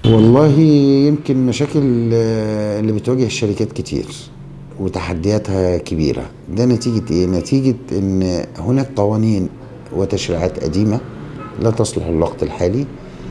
والله يمكن مشاكل آه، اللي بتواجه الشركات كتير وتحدياتها كبيرة ده نتيجة ايه؟ نتيجة ان هناك قوانين وتشريعات قديمة لا تصلح للوقت الحالي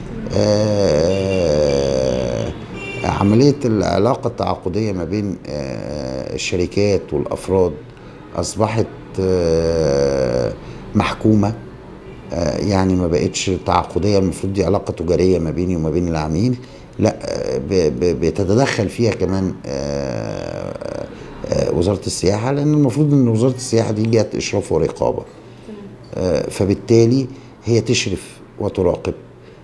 آه، عملية العلاقة التعاقدية ما بين آه، الشركات والأفراد أصبحت آه، محكومة آه، يعني ما بقتش تعاقديه المفروض دي علاقه تجاريه ما بيني وما بين العميل لا آه، ب- ب- بتتدخل فيها كمان آه، آه، وزاره السياحه لان المفروض ان وزاره السياحه دي جهه اشراف ورقابه آه، فبالتالي هي تشرف وتراقب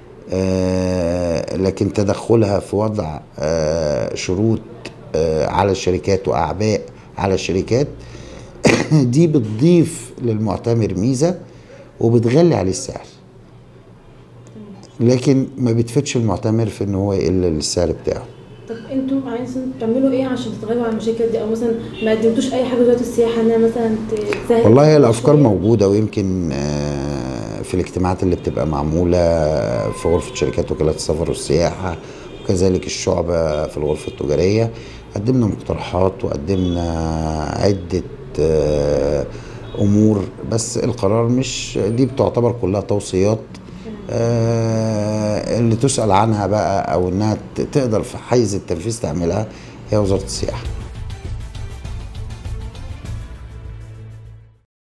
آه، لكن تدخلها في وضع آه، شروط آه، على الشركات واعباء على الشركات دي بتضيف للمعتمر ميزه وبتغلي عليه السعر لكن ما بتفيدش المعتمر في ان هو يقل السعر بتاعه طب انتوا عايزين تعملوا ايه عشان تتغلبوا على المشاكل دي او مثلا ما قدمتوش اي حاجه لوزاره السياحه انها مثلا تسهل والله هي الافكار شوية؟ موجوده ويمكن آه، في الاجتماعات اللي بتبقى معموله في غرفه شركات وكالات السفر والسياحه وكذلك الشعبه في الغرفه التجاريه قدمنا مقترحات وقدمنا عده آه، امور بس القرار مش دي بتعتبر كلها توصيات آه، اللي تسال عنها بقى او انها ت- تقدر في حيز التنفيذ تعملها هي وزاره السياحه